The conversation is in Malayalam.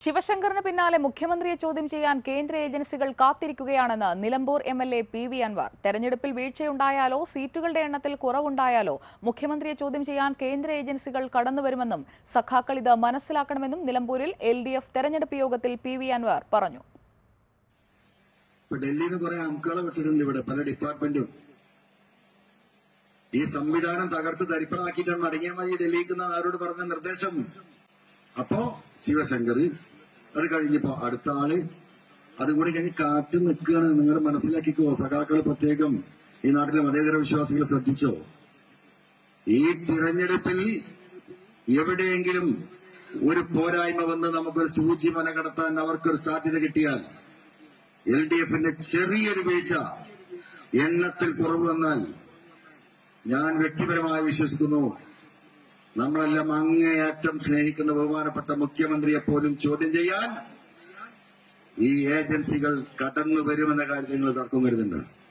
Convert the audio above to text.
ശിവശങ്കറിന് പിന്നാലെ മുഖ്യമന്ത്രിയെ ചോദ്യം ചെയ്യാൻ കേന്ദ്ര ഏജൻസികൾ കാത്തിരിക്കുകയാണെന്ന് Nilambur M L A P V Anvar തെരഞ്ഞെടുപ്പിൽ വീഴ്ചയുണ്ടായാലോ സീറ്റുകളുടെ എണ്ണത്തിൽ കുറവുണ്ടായാലോ മുഖ്യമന്ത്രിയെ ചോദ്യം ചെയ്യാൻ കേന്ദ്ര ഏജൻസികൾ കടന്നുവരുമെന്നും സഖാക്കൾ ഇത് മനസ്സിലാക്കണമെന്നും നിലമ്പൂരിൽ എൽ ഡി എഫ് തെരഞ്ഞെടുപ്പ് യോഗത്തിൽ പി വി അൻവർ പറഞ്ഞു ഇപ്പൊ ഡൽഹിയിൽ നിന്ന് കുറെ അംക്കുകളെ വിട്ടിട്ടുണ്ട് ഇവിടെ പല ഡിപ്പാർട്ട്മെന്റും ഈ സംവിധാനം തകർത്ത് തരിപ്പണാക്കിയിട്ടാണ് മടങ്ങിയാൽ മതി ഡൽഹിക്ക് എന്ന് ആരോട് പറഞ്ഞ നിർദ്ദേശം അപ്പോ ശിവശങ്കർ അത് കഴിഞ്ഞപ്പോ അടുത്ത ആള് അതുകൂടി കഴിഞ്ഞ് കാത്തു നിൽക്കുകയാണ് നിങ്ങൾ മനസ്സിലാക്കിക്കോ സഖാക്കൾ പ്രത്യേകം ഈ നാട്ടിലെ മതേതര വിശ്വാസികൾ ശ്രദ്ധിച്ചോ ഈ തിരഞ്ഞെടുപ്പിൽ എവിടെയെങ്കിലും ഒരു പോരായ്മ വന്ന് നമുക്കൊരു സൂചി മന കടത്താൻ അവർക്കൊരു സാധ്യത കിട്ടിയാൽ എൽ ഡി എഫിന്റെ ചെറിയൊരു വീഴ്ച എണ്ണത്തിൽ കുറവ് വന്നാൽ ഞാൻ വ്യക്തിപരമായി വിശ്വസിക്കുന്നു നമ്മളെല്ലാം അങ്ങേയറ്റം സ്നേഹിക്കുന്ന ബഹുമാനപ്പെട്ട മുഖ്യമന്ത്രിയെ പോലും ചോദ്യം ചെയ്യാൻ ഈ ഏജൻസികൾ കടന്നു വരുമെന്ന കാര്യത്തിൽ നിങ്ങൾ തർക്കം വരുന്നുണ്ട്